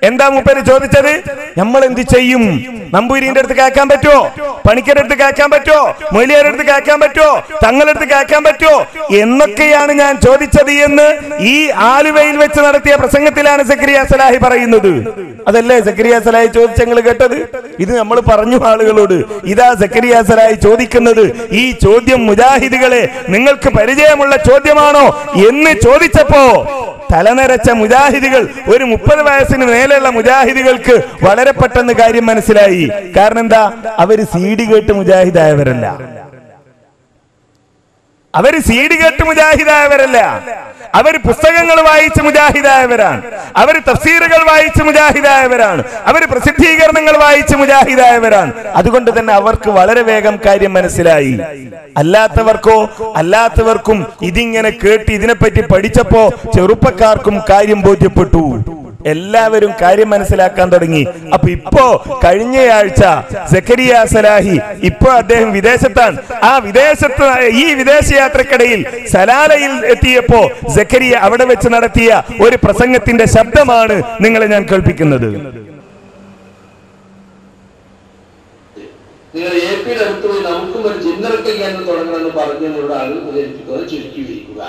എന്താ മൂപ്പര് ചോദിച്ചത് നമ്മൾ എന്ത് ചെയ്യും നമ്പൂരിന്റെ അടുത്ത് കേൾക്കാൻ പറ്റുമോ പണിക്കരുടെ അടുത്ത് കേൾക്കാൻ പറ്റുമോ മൊയ്ലിയാരുടെ അടുത്ത് കേൾക്കാൻ പറ്റുമോ തങ്ങളുടെ അടുത്ത് കേൾക്കാൻ പറ്റുമോ എന്നൊക്കെയാണ് ഞാൻ ചോദിച്ചത് എന്ന് ഈ ആലുവയിൽ വെച്ച് നടത്തിയ പ്രസംഗത്തിലാണ് സക്രിയ സലാഹി പറയുന്നത് അതല്ലേ സക്രിയ സലാഹി ചോദിച്ച നിങ്ങൾ കേട്ടത് ഇത് നമ്മൾ പറഞ്ഞു ആളുകളോട് ഇതാ സക്രിയ സലാഹി ചോദിക്കുന്നത് ഈ ചോദ്യം മുജാഹിദുകളെ നിങ്ങൾക്ക് പരിചയമുള്ള ചോദ്യമാണോ എന്ന് ചോദിച്ചപ്പോ തലനരച്ച മുജാഹിദുകൾ ഒരു മുപ്പത് വയസ്സിന് മേലെയുള്ള മുജാഹിദുകൾക്ക് വളരെ പെട്ടെന്ന് കാര്യം മനസ്സിലായി കാരണം എന്താ അവര് സീഡി കേട്ട് മുജാഹിദായവരല്ല അവര് സീഡി കേട്ട് മുജാഹിദായവരല്ല അവര് പുസ്തകങ്ങൾ വായിച്ച് മുജാഹിദായവരാണ് അവര് തഫ്സീറുകൾ വായിച്ച് മുജാഹിദായവരാണ് അവര് പ്രസിദ്ധീകരണങ്ങൾ വായിച്ച് മുജാഹിദായവരാണ് അതുകൊണ്ട് തന്നെ അവർക്ക് വളരെ വേഗം കാര്യം മനസ്സിലായി അല്ലാത്തവർക്കോ അല്ലാത്തവർക്കും ഇതിങ്ങനെ കേട്ട് ഇതിനെപ്പറ്റി പഠിച്ചപ്പോ ചെറുപ്പക്കാർക്കും കാര്യം ബോധ്യപ്പെട്ടു എല്ലാവരും കാര്യം മനസ്സിലാക്കാൻ തുടങ്ങി അപ്പൊ ഇപ്പോ കഴിഞ്ഞയാഴ്ച സക്കരിയ സലാഹി ഇപ്പോ അദ്ദേഹം വിദേശത്താണ് ആ വിദേശത്ത് ഈ വിദേശയാത്രക്കിടയിൽ സലാലയിൽ എത്തിയപ്പോ സക്കരിയ അവിടെ വെച്ച് നടത്തിയ ഒരു പ്രസംഗത്തിന്റെ ശബ്ദമാണ് നിങ്ങളെ ഞാൻ കേൾപ്പിക്കുന്നത് നിങ്ങൾ എ പിയുടെ അടുത്ത് പോയി നമുക്കും ഒരു ജിന്നറക്കൽ കേന്ദ്രം തുടങ്ങണമെന്ന് പറഞ്ഞു ഇവിടെ ആളുകൾ പ്രചരിപ്പിക്കുന്നത് ചുരുക്കി വിരിക്കുക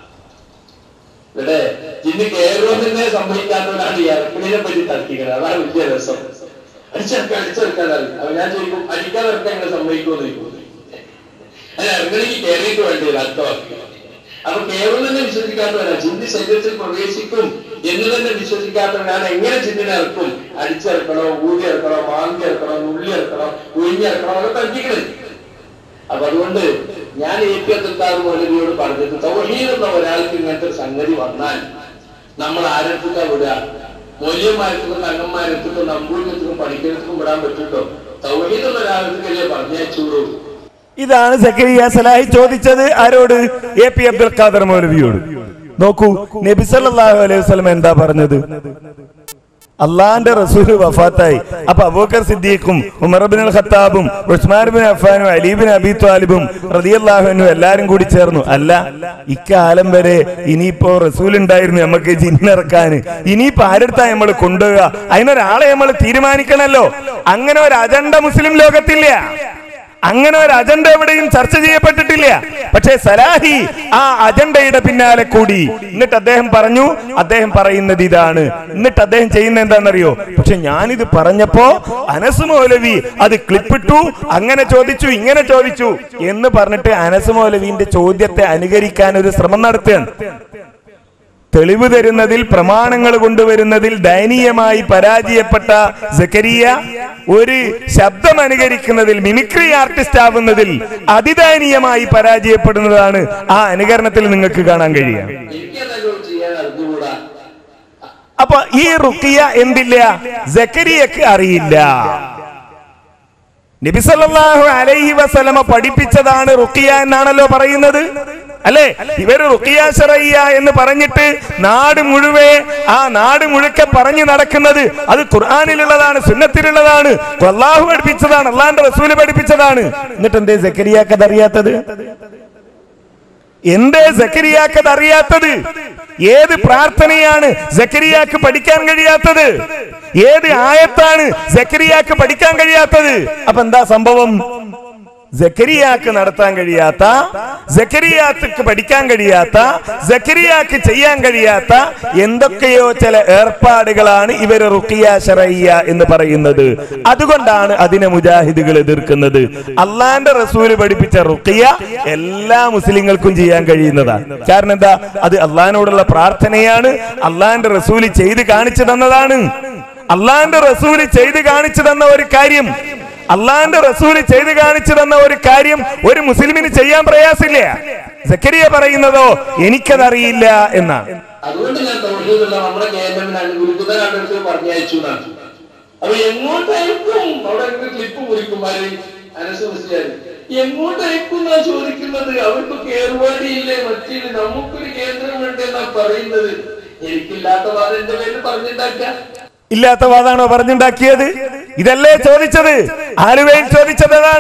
ഇവിടെ ജിന്ന് കയറുമെന്നെ സംഭവിക്കാത്തവരാണ് ഈ ഇറക്കണിനെ പറ്റി തർക്കിക്കുന്നത് അതാണ് വലിയ രസം അടിച്ചെടുക്കാൻ അടിച്ചെടുക്കാൻ അറിയും അപ്പൊ ഞാൻ ചോദിക്കും അടിക്കാതെ ഇറക്കാൻ എങ്ങനെ സംഭവിക്കുമെന്ന് ചോദിക്കും അല്ല ഇറങ്ങണമെങ്കിൽ കയറിയിട്ട് വേണ്ടി അർത്ഥമാക്കി അപ്പൊ കേവലം തന്നെ വിശ്വസിക്കാത്തവരാണ് ജിന്ന് ശരീരത്തിൽ പ്രവേശിക്കും എന്ന് തന്നെ വിശ്വസിക്കാത്തവരാണ് എങ്ങനെ ജിന്നിനെ ഇറക്കും അടിച്ചിറക്കണോ ഊതി ഇറക്കണോ മാന്തി ഇറക്കണോ നുള്ളി ഇറക്കണോ ഉഴിഞ്ഞിറക്കണോ അതൊക്കെ തർക്കിക്കണേ അപ്പൊ അതുകൊണ്ട് ഞാൻ എ പി അബ്ദുൽക്കാർ മൗലവിയോട് പറഞ്ഞത് തൗഹീദ് എന്ന ഒരാൾക്ക് ഇങ്ങനത്തെ ഒരു സംഗതി വന്നാൽ നമ്മൾ ആരെടുത്താ വിടുക മൂല്യന്മാരത്തും തങ്ങന്മാരത്തും നമ്പൂരിനത്തും പഠിക്കണത്തും വിടാൻ പറ്റുണ്ടോ തൗഹീദ് എന്ന ഒരാൾക്ക് പറഞ്ഞയച്ചൂടൂ ഇതാണ് സക്കരിയ സലാഹി ചോദിച്ചത് ആരോട് എ പി അബ്ദുൽ ഖാദർ മൗലവിയോട് നോക്കൂ നബി സല്ലല്ലാഹു അലൈഹി വസല്ലം എന്താ പറഞ്ഞത് അള്ളാന്റെ റസൂൽ വഫാത്തായി അപ്പൊ അബൂക്കർ സിദ്ദീഖും ഉമർ ബിൻ അൽ ഖത്താബും ഉസ്മാൻ ബിൻ അഫാനും അലി ബിൻ അബി ത്വാലിബും റളിയല്ലാഹുവിനും എല്ലാരും കൂടി ചേർന്നു അല്ല ഇക്കാലം വരെ ഇനിയിപ്പോ റസൂൽ ഉണ്ടായിരുന്നു നമുക്ക് ജിന്നിറക്കാന് ഇനിയിപ്പോ ആരെടുത്താ നമ്മൾ കൊണ്ടുപോവുക അതിനൊരാളെ നമ്മൾ തീരുമാനിക്കണല്ലോ അങ്ങനെ ഒരു അജണ്ട മുസ്ലിം ലോകത്തില്ല അങ്ങനെ ഒരു അജണ്ട എവിടെയും ചർച്ച ചെയ്യപ്പെട്ടിട്ടില്ല പക്ഷേ സലാഹി ആ അജണ്ടയുടെ പിന്നാലെ കൂടി എന്നിട്ട് അദ്ദേഹം പറഞ്ഞു അദ്ദേഹം പറയുന്നത് ഇതാണ് എന്നിട്ട് അദ്ദേഹം ചെയ്യുന്ന എന്താണെന്നറിയോ പക്ഷെ ഞാനിത് പറഞ്ഞപ്പോ അനസ് മൗലവി അത് ക്ലിപ്പിട്ടു അങ്ങനെ ചോദിച്ചു ഇങ്ങനെ ചോദിച്ചു എന്ന് പറഞ്ഞിട്ട് അനസ് മൗലവിന്റെ ചോദ്യത്തെ അനുകരിക്കാൻ ഒരു ശ്രമം നടത്തുകയാണ് തെളിവ് തരുന്നതിൽ പ്രമാണങ്ങൾ കൊണ്ടുവരുന്നതിൽ ദയനീയമായി പരാജയപ്പെട്ട സക്കരിയ ഒരു ശബ്ദം അനുകരിക്കുന്നതിൽ മിമിക്രി ആർട്ടിസ്റ്റ് ആവുന്നതിൽ അതിദയനീയമായി പരാജയപ്പെടുന്നതാണ് ആ അനുകരണത്തിൽ നിങ്ങൾക്ക് കാണാൻ കഴിയുക എനിക്കതെല്ലാം ചെയ്യാൻ അറിഞ്ഞുകൂടാ അപ്പൊ ഈ റുക്കിയ എന്തില്ല സക്കരിയക്ക് അറിയില്ല നബിസല്ലാഹു അലൈഹി വസലമ പഠിപ്പിച്ചതാണ് റുക്കിയ എന്നാണല്ലോ പറയുന്നത് അല്ലെ ഇവര് റുക്കിയ ഷറയ്യ എന്ന് പറഞ്ഞിട്ട് നാട് മുഴുവേ ആ നാട് മുഴുക്കെ പറഞ്ഞു നടക്കുന്നത് അത് ഖുർആാനിലുള്ളതാണ് സുന്നത്തിലുള്ളതാണ് അള്ളാഹു പഠിപ്പിച്ചതാണ് അള്ളാന്റെ റസൂല് പഠിപ്പിച്ചതാണ് എന്നിട്ട് എന്തേ സക്കരിയാക്ക് അതറിയാത്തത് എന്തേ സക്കരിയാക്ക് അത് അറിയാത്തത് ഏത് പ്രാർത്ഥനയാണ് സക്കരിയാക്ക് പഠിക്കാൻ കഴിയാത്തത് ഏത് ആയത്താണ് സക്കരിയാക്ക് പഠിക്കാൻ കഴിയാത്തത് അപ്പൊ എന്താ സംഭവം സക്കരിയാക്ക് നടത്താൻ കഴിയാത്ത സക്കരിയാക്ക് പഠിക്കാൻ കഴിയാത്ത സക്കരിയാക്ക് ചെയ്യാൻ കഴിയാത്ത എന്തൊക്കെയോ ചില ഏർപ്പാടുകളാണ് ഇവര് റുക്കിയ ഷറയ്യ എന്ന് പറയുന്നത് അതുകൊണ്ടാണ് അതിനെ മുജാഹിദുകൾ എതിർക്കുന്നത് അള്ളാന്റെ റസൂല് പഠിപ്പിച്ച റുക്കിയ എല്ലാ മുസ്ലിങ്ങൾക്കും ചെയ്യാൻ കഴിയുന്നതാണ് കാരണം എന്താ അത് അള്ളഹാനോടുള്ള പ്രാർത്ഥനയാണ് അള്ളാന്റെ റസൂല് ചെയ്ത് കാണിച്ചു തന്നതാണ് അള്ളാന്റെ റസൂല് ചെയ്ത് കാണിച്ചു തന്ന ഒരു കാര്യം അള്ളാന്റെ റസൂല് ചെയ്ത് കാണിച്ചു തന്ന ഒരു കാര്യം ഒരു മുസ്ലിമിന് ചെയ്യാൻ പ്രയാസില്ല സക്കരിയ പറയുന്നതോ എനിക്കതറിയില്ല എന്നാണ് അതുകൊണ്ട് ഞാൻ തൗഹീദുള്ള നമ്മുടെ കേന്ദ്രമിനാണ് ഗുരുകുലരുടെ അടുത്ത് പറഞ്ഞയച്ചു എന്നാണ് അപ്പൊ എങ്ങോട്ടായിരിക്കും അവിടെ ഒരു ക്ലിപ്പ് കുറിക്കും ആര് അനസ് മുസ്ലിയാർ എങ്ങോട്ടായിരിക്കും എന്നാ ചോദിക്കുന്നത് അവർക്ക് കേറുവാടിയില്ലേ മറ്റില്ല നമുക്കൊരു കേന്ദ്രം വേണ്ടെന്നാ പറയുന്നത് എനിക്കില്ലാത്ത വാദം എന്റെ പേരിൽ പറഞ്ഞിട്ടുണ്ടാക്കാം ഇല്ലാത്ത വാദാണോ പറഞ്ഞുണ്ടാക്കിയത് ഇതല്ലേ ചോദിച്ചത് ആലുവയിൽ ചോദിച്ചത് അതാണ്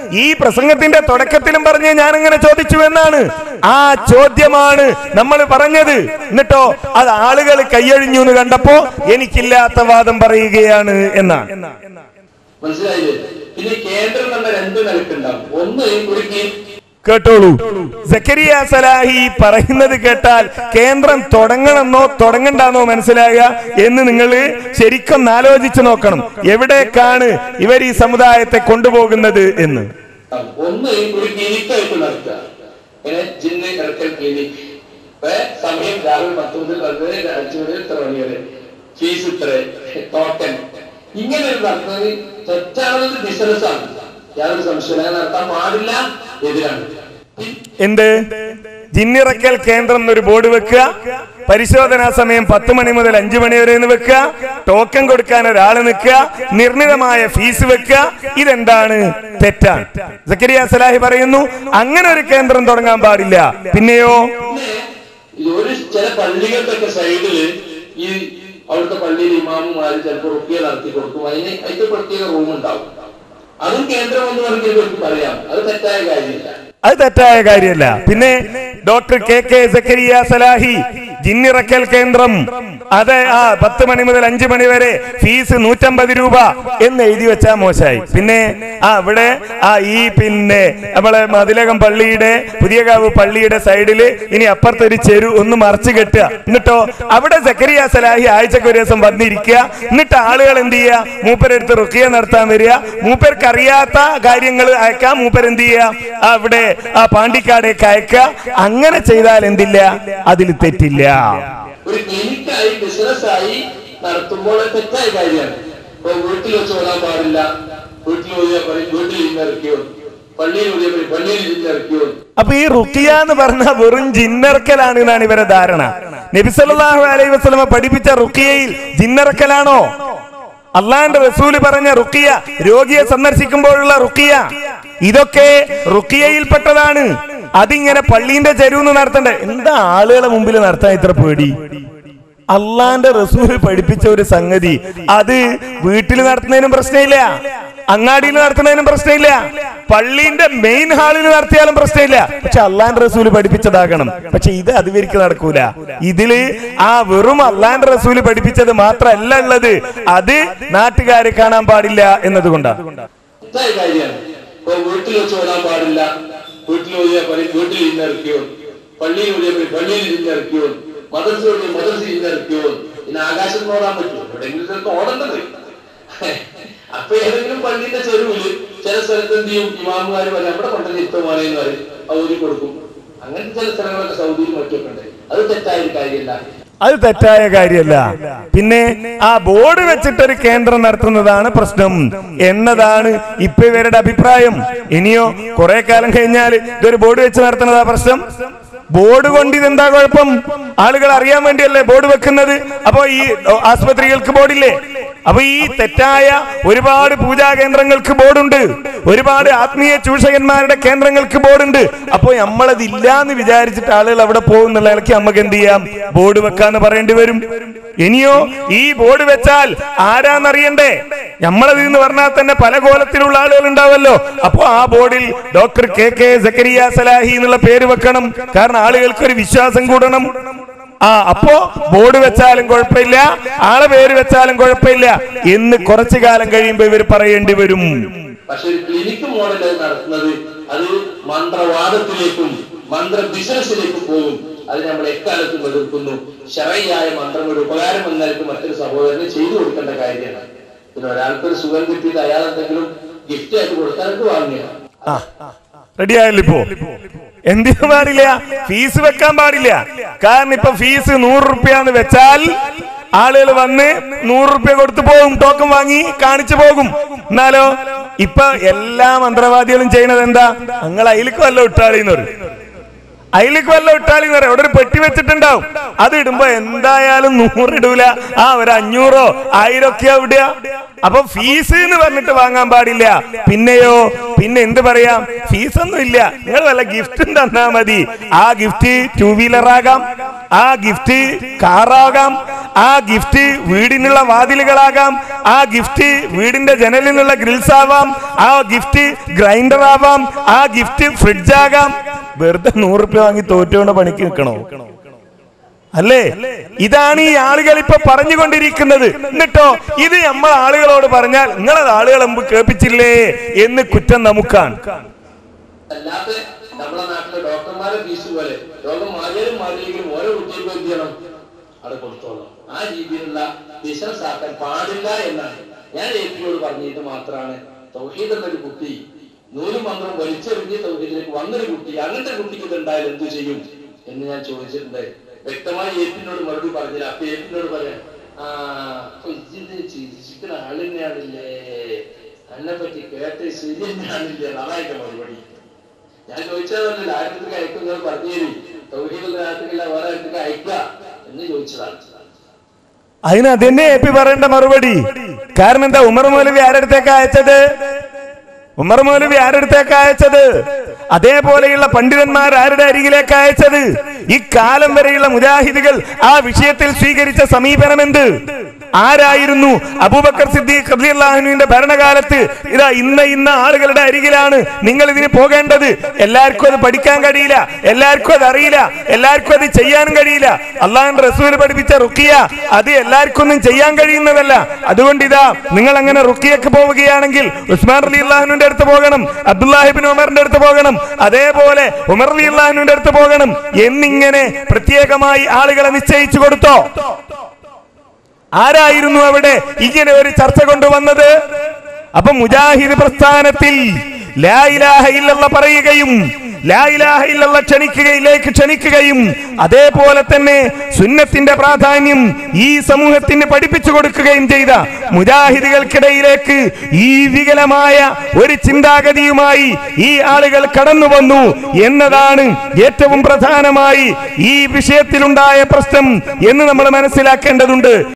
ഈ പ്രസംഗത്തിന്റെ തുടക്കത്തിലും പറഞ്ഞ് ഞാൻ ഇങ്ങനെ ചോദിച്ചു എന്നാണ് ആ ചോദ്യമാണ് നമ്മൾ പറഞ്ഞത് എന്നിട്ടോ അത് ആളുകൾ കൈയഴിഞ്ഞു എന്ന് കണ്ടപ്പോ എനിക്കില്ലാത്ത വാദം പറയുകയാണ് എന്നാണ് മനസ്സിലായില്ലേ പിന്നെ കേന്ദ്രം തന്നെ രണ്ട് നിലക്കുണ്ടാവും ഒന്ന് ഒരു കീ- കേട്ടോളൂ സക്കരിയ സലാഹി പറയുന്നത് കേട്ടാൽ കേന്ദ്രം തുടങ്ങണമെന്നോ തുടങ്ങണ്ടെന്നോ മനസ്സിലാകുക എന്ന് നിങ്ങൾ ശരിക്കും ആലോചിച്ച് നോക്കണം എവിടേക്കാണ് ഇവർ ഈ സമുദായത്തെ കൊണ്ടുപോകുന്നത് എന്ന് ഉണ്ടാവും. ഒന്ന് ഒരു ക്ലിനിക്കായിട്ട് നടത്തുക ഇങ്ങനെ ജിന്ന് ഇറക്കൽ ക്ലിനിക് ഏ, സമയം രാവിലെ പത്ത് മുതൽ പതിനൊന്ന് വരെ അഞ്ചു മുതൽ ഇത്ര മണി വരെ ഫീസ് ഇത്ര ടോക്കൺ ഇങ്ങനെ ഒരു നടത്തുന്നത് തെറ്റാണെന്നത് ബിസിനസ് ആണ് യാതൊരു സംശയമില്ല അങ്ങനെ നടത്താൻ പാടില്ല എതിരാണ് പി- എന്ത് ജിന്നിറക്കൽ കേന്ദ്രം എന്നൊരു ബോർഡ് വെക്കുക പരിശോധനാ സമയം പത്ത് മണി മുതൽ അഞ്ചു മണി വരെ എന്ന് വെക്കുക ടോക്കൺ കൊടുക്കാൻ ഒരാൾ നിൽക്കുക നിർണിതമായ ഫീസ് വെക്കുക ഇതെന്താണ് തെറ്റാണ് സക്കരിയ സലാഹി പറയുന്നു അങ്ങനെ ഒരു കേന്ദ്രം തുടങ്ങാൻ പാടില്ല പിന്നെയോ പിന്നെ ഈ ഒരു ചില പള്ളികളുടെയൊക്കെ സൈഡില് ഈ അവിടുത്തെ പള്ളിയിൽ ഇമാമുമാര് ചിലപ്പോൾ റുക്കിയ നടത്തി കൊടുക്കും അതിന് അതിന്റെ പ്രത്യേക റൂം ഉണ്ടാവും അതും കേന്ദ്രം എന്ന് പറഞ്ഞ് ഇവർക്ക് പറയാം അത് തെറ്റായ കാര്യമില്ല അത് തെറ്റായ കാര്യമല്ല പിന്നെ doctor K K Zakariya Salahi ജിന്നിറക്കൽ കേന്ദ്രം അത് ആ പത്ത് മണി മുതൽ അഞ്ചു മണി വരെ ഫീസ് നൂറ്റമ്പത് രൂപ എന്ന് എഴുതി വെച്ചാ മോശമായി പിന്നെ ആ ഇവിടെ ആ ഈ പിന്നെ നമ്മളെ മതിലകം പള്ളിയുടെ പുതിയകാവ് പള്ളിയുടെ സൈഡില് ഇനി അപ്പുറത്തൊരു ചെരു ഒന്ന് മറച്ചു കെട്ടുക എന്നിട്ടോ അവിടെ സക്കരിയ സലാഹി ആഴ്ചക്ക് ഒരു ദിവസം വന്നിരിക്കുക എന്നിട്ട് ആളുകൾ എന്ത് ചെയ്യുക മൂപ്പരെടുത്ത് റുക്കിയ നടത്താൻ വരിക മൂപ്പർക്ക് അറിയാത്ത കാര്യങ്ങൾ അയക്കാം മൂപ്പർ എന്ത് ചെയ്യുക ആ അവിടെ ആ പാണ്ടിക്കാടേക്ക് അയക്കുക അങ്ങനെ ചെയ്താൽ എന്തില്ല അതിൽ തെറ്റില്ല ഒരു ക്ലിനിക്കായി ബിസിനസ്സായി നടത്തുമ്പോൾ അത് തെറ്റായ കാര്യമാണ് ഇപ്പൊ വീട്ടിൽ വെച്ച് ഓടാൻ പാടില്ല വീട്ടിൽ ഓടിയാൽ പറയും വീട്ടിൽ ഇന്നിറക്കിയോ പള്ളിയിൽ ഓടിയാൽ പറയും പള്ളിയിൽ ഇന്നിറക്കിയോ അപ്പൊ ഈ റുക്കിയ എന്ന് പറഞ്ഞ വെറും ജിന്നറക്കലാണ് എന്നാണ് ഇവരെ ധാരണ നബിസല്ലാഹു അലൈഹി വസ്ലമ പഠിപ്പിച്ച റുക്കിയയിൽ ജിന്നറക്കലാണോ അള്ളാന്റെ റസൂല് പറഞ്ഞ റുക്കിയ രോഗിയെ സന്ദർശിക്കുമ്പോഴുള്ള റുക്കിയ ഇതൊക്കെ റുക്കിയയിൽപ്പെട്ടതാണ് അതിങ്ങനെ പള്ളീന്റെ ചെരുവെന്ന് നടത്തണ്ടേ എന്താ ആളുകളെ മുമ്പിൽ നടത്താൻ ഇത്ര പേടി അള്ളാന്റെ റസൂല് പഠിപ്പിച്ച ഒരു സംഗതി അത് വീട്ടിൽ നടത്തുന്നതിനും പ്രശ്നമില്ല അങ്ങാടിയിൽ നടത്തുന്നതിനും പ്രശ്നമില്ല പള്ളീന്റെ മെയിൻ ഹാളിൽ നടത്തിയാലും പ്രശ്നമില്ല പക്ഷെ അള്ളാന്റെ റസൂല് പഠിപ്പിച്ചതാകണം പക്ഷെ ഇത് അതുവരിക്ക് നടക്കൂല ഇതില് ആ വെറും അള്ളാന്റെ റസൂല് പഠിപ്പിച്ചത് മാത്രമല്ല ഉള്ളത് അത് നാട്ടുകാരെ കാണാൻ പാടില്ല എന്നതുകൊണ്ടാണ് തെറ്റായ കാര്യമാണ് ഇപ്പൊ വീട്ടിൽ വെച്ച് ഓടാൻ പാടില്ല വീട്ടിൽ ഓടിയാൽ പറയും വീട്ടിൽ ഇന്നിറക്കിയോ പള്ളിയിൽ ഓടിയാൽ പറയും പള്ളിയിൽ ഇന്നിറക്കിയോ മദർസ ഓടിയാൽ മദർസ ഇന്നിറക്കിയോ പിന്നെ ആകാശത്ത് ഓടാൻ പറ്റുമോ എവിടെയെങ്കിലും സ്ഥലത്ത് ഓടേണ്ടത് അപ്പൊ ഏതെങ്കിലും പള്ളിന്റെ ചെരുവില് ചില സ്ഥലത്ത് എന്ത് ചെയ്യും ഇമാമുകാർ പറയും അവിടെ കൊണ്ടുവന്ന് ഇത്തമാനെ എന്ന് പറയും അവര് കൊടുക്കും അങ്ങനത്തെ ചില സ്ഥലങ്ങളൊക്കെ സൗദിയിൽ മറ്റൊക്കെ ഉണ്ട് അത് തെറ്റായ ഒരു കാര്യമല്ല അത് തെറ്റായ കാര്യമല്ല പിന്നെ ആ ബോർഡ് വെച്ചിട്ടൊരു കേന്ദ്രം നടത്തുന്നതാണ് പ്രശ്നം എന്നതാണ് ഇപ്പൊ ഇവരുടെ അഭിപ്രായം ഇനിയോ കുറെ കാലം കഴിഞ്ഞാൽ ഇതൊരു ബോർഡ് വെച്ച് നടത്തുന്നതാ പ്രശ്നം ബോർഡ് കൊണ്ട് ഇതെന്താ കുഴപ്പം ആളുകൾ അറിയാൻ വേണ്ടിയല്ലേ ബോർഡ് വെക്കുന്നത് അപ്പോ ഈ ഓ, ആസ്പത്രികൾക്ക് ബോർഡില്ലേ അപ്പൊ ഈ തെറ്റായ ഒരുപാട് പൂജാ കേന്ദ്രങ്ങൾക്ക് ബോർഡുണ്ട് ഒരുപാട് ആത്മീയ ചൂഷകന്മാരുടെ കേന്ദ്രങ്ങൾക്ക് ബോർഡുണ്ട് അപ്പോ നമ്മളത് ഇല്ലാന്ന് വിചാരിച്ചിട്ട് ആളുകൾ അവിടെ പോകുന്നുള്ള ഇടയ്ക്ക് നമുക്ക് എന്ത് ചെയ്യാം ബോർഡ് വെക്കാന്ന് പറയേണ്ടി വരും ഇനിയോ ഈ ബോർഡ് വെച്ചാൽ ആരാന്നറിയണ്ടേ നമ്മളത് എന്ന് പറഞ്ഞാൽ തന്നെ പല കോലത്തിലുള്ള ആളുകൾ ഉണ്ടാവല്ലോ അപ്പോ ആ ബോർഡിൽ doctor K K Zakariya Salahi എന്നുള്ള പേര് വെക്കണം കാരണം ആളുകൾക്ക് ഒരു വിശ്വാസം കൂടണം ആ അപ്പോ ബോർഡ് വെച്ചാലും കുഴപ്പമില്ല ആളെ പേര് വെച്ചാലും കുഴപ്പമില്ല എന്ന് കുറച്ചു കാലം കഴിയുമ്പോ ഇവർ പറയേണ്ടി വരും പക്ഷെ ഒരു ക്ലിനിക്ക് മോഡൽ അത് നടത്തുന്നത് അത് മന്ത്രവാദത്തിലേക്കും മന്ത്ര ബിസിനസ്സിലേക്കും പോകും അത് നമ്മൾ എക്കാലത്തും എതിർക്കുന്നു ശരയായ മന്ത്രങ്ങളുടെ ഉപകാരം എന്നായിരിക്കും മറ്റൊരു സഹോദരന് ചെയ്തു കൊടുക്കേണ്ട കാര്യമാണ് പിന്നെ ഒരാൾക്കൊരു സുഖം കിട്ടിയിട്ട് അയാൾ എന്തെങ്കിലും ഗിഫ്റ്റ് ആയിട്ട് കൊടുക്കാനൊക്കെ വാങ്ങിയ ആ റെഡി ആയല്ലോ ഇപ്പോ എന്തിനു പാടില്ല ഫീസ് വെക്കാൻ പാടില്ല കാരണം ഇപ്പൊ ഫീസ് നൂറ് റുപ്യ എന്ന് വെച്ചാൽ ആളുകൾ വന്ന് നൂറ് റുപ്യ കൊടുത്തു പോകും ടോക്കൺ വാങ്ങി കാണിച്ചു പോകും എന്നാലോ ഇപ്പൊ എല്ലാ മന്ത്രവാദികളും ചെയ്യണത് എന്താ നിങ്ങൾ അതിലേക്ക് വല്ല ഇട്ടാളിന്ന് പറയും അതിലേക്ക് വല്ല ഇട്ടാളി എന്ന് പറയാം അവിടെ ഒരു പെട്ടി വെച്ചിട്ടുണ്ടാവും അത് ഇടുമ്പോ എന്തായാലും നൂറ് ഇടൂല ആ ഒരു അഞ്ഞൂറോ ആയിരം ഒക്കെയാ ഇടുക അപ്പൊ ഫീസ് എന്ന് പറഞ്ഞിട്ട് വാങ്ങാൻ പാടില്ല പിന്നെയോ പിന്നെ എന്ത് പറയാം ഫീസ് ഒന്നും ഇല്ല നിങ്ങൾ വല്ല ഗിഫ്റ്റും തന്നാ മതി ആ ഗിഫ്റ്റ് ടൂ വീലർ ആകാം ആ ഗിഫ്റ്റ് കാറാകാം ആ ഗിഫ്റ്റ് വീടിനുള്ള വാതിലുകളാകാം ആ ഗിഫ്റ്റ് വീടിന്റെ ജനലിനുള്ള ഗ്രിൽസ് ആവാം ആ ഗിഫ്റ്റ് ഗ്രൈൻഡർ ആവാം ആ ഗിഫ്റ്റ് ഫ്രിഡ്ജ് ആകാം വെറുതെ നൂറുപ്യ വാങ്ങി തോറ്റുകൊണ്ട് പണിക്ക് നിൽക്കണോ അല്ലേ ഇതാണ് ഈ ആളുകൾ ഇപ്പൊ പറഞ്ഞുകൊണ്ടിരിക്കുന്നത് എന്നിട്ടോ ഇത് നമ്മൾ ആളുകളോട് പറഞ്ഞാൽ നിങ്ങളത് ആളുകൾ മുമ്പ് കേൾപ്പിച്ചില്ലേ എന്ന് കുറ്റം നമുക്കാണ് അല്ലാത്ത നമ്മളെ നാട്ടിലെ ഡോക്ടർമാരെ ഫീസ് പോലെ രോഗം മാറിയാലും മാറിയില്ലെങ്കിലും ഓരോ കുട്ടികൾക്കും എന്ത് ചെയ്യണം അവിടെ കൊടുത്തോളാം ആ രീതിയിലുള്ള ബിസിനസ് ആക്കാൻ പാടില്ല എന്നാണ് ഞാൻ എ പിയോട് പറഞ്ഞിട്ട് മാത്രമാണ് തൗഹീദ് എന്നൊരു കുട്ടി നൂലും മന്ത്രം വലിച്ചെറിഞ്ഞ് തൗഹീദിലേക്ക് വന്നൊരു കുട്ടി അങ്ങനത്തെ കുട്ടിക്ക് ഇത് ഉണ്ടായാൽ എന്തു ചെയ്യും എന്ന് ഞാൻ ചോദിച്ചിട്ടുണ്ട് വ്യക്തമായി എ പിന്നോട് മറുപടി പറഞ്ഞില്ല അപ്പൊ എ പിന്നോട് പറയാം ആ അപ്പൊ ഇത് ചിരിച്ചിരിക്കുന്ന ആൾ തന്നെയാണില്ലേ എന്നെ പറ്റി കേട്ട് ശരി തന്നെയാണില്ലേ നന്നായിട്ട് മറുപടി ഞാൻ ചോദിച്ചതല്ല ആയിരത്തിലേക്ക് അയക്കുന്നത് പറഞ്ഞു തരി തൗഹീദുള്ള ആയിരത്തില്ല വേറെ ആയിരത്തിലേക്ക് അയക്കുക എന്ന് ചോദിച്ചതാണ് അതിന് അതന്നെ എ പി പറയേണ്ട മറുപടി കാരണം എന്താ ഉമർ മൗലവി ആരടുത്തേക്ക് അയച്ചത് ഉമർ മൗലവി ആരടുത്തേക്ക് അയച്ചത് അതേപോലെയുള്ള പണ്ഡിതന്മാർ ആരുടെ അരികിലേക്ക് അയച്ചത് ഇക്കാലം വരെയുള്ള മുജാഹിദുകൾ ആ വിഷയത്തിൽ സ്വീകരിച്ച സമീപനം എന്ത് ആരായിരുന്നു അബൂബക്കർ സിദ്ദീഖ് റളിയല്ലാഹുവിന്റെ ഭരണകാലത്ത് ഇതാ ഇന്ന ഇന്ന ആളുകളുടെ അരികിലാണ് നിങ്ങൾ ഇതിന് പോകേണ്ടത് എല്ലാവർക്കും അത് പഠിക്കാൻ കഴിയില്ല എല്ലാവർക്കും അത് അറിയില്ല എല്ലാവർക്കും അത് ചെയ്യാനും കഴിയില്ല അള്ളാഹുന്റെ റസൂൽ പഠിപ്പിച്ച റുക്കിയ അത് എല്ലാവർക്കും ഒന്നും ചെയ്യാൻ കഴിയുന്നതല്ല അതുകൊണ്ട് ഇതാ നിങ്ങൾ അങ്ങനെ റുക്കിയക്ക് പോവുകയാണെങ്കിൽ ഉസ്മാൻ അലി അള്ളാഹുവിന്റെ അടുത്ത് പോകണം അബ്ദുല്ലാഹിബിൻ ഉമറിന്റെ അടുത്ത് പോകണം അതേപോലെ ഉമർ അലി അള്ളാഹുവിന്റെ അടുത്ത് പോകണം എന്നിങ്ങനെ പ്രത്യേകമായി ആളുകളെ നിശ്ചയിച്ചു കൊടുത്തോ ആരായിരുന്നു അവിടെ ഇങ്ങനെ ഒരു ചർച്ച കൊണ്ടുവന്നത് അപ്പൊ മുജാഹിദ് പ്രസ്ഥാനത്തിൽ ലാ ഇലാഹ ഇല്ലല്ലാഹ് പറയുകയും ലാ ഇലാഹ ഇല്ലല്ലാഹ് ക്ഷണിക്കുകയിലേക്ക് ക്ഷണിക്കുകയും അതേപോലെ തന്നെ സുന്നത്തിന്റെ പ്രാധാന്യം ഈ സമൂഹത്തിന് പഠിപ്പിച്ചു കൊടുക്കുകയും ചെയ്ത മുജാഹിദുകൾക്കിടയിലേക്ക് ഈ വികലമായ ഒരു ചിന്താഗതിയുമായി ഈ ആളുകൾ കടന്നു വന്നു എന്നതാണ് ഏറ്റവും പ്രധാനമായി ഈ വിഷയത്തിലുണ്ടായ പ്രശ്നം എന്ന് നമ്മൾ മനസ്സിലാക്കേണ്ടതുണ്ട്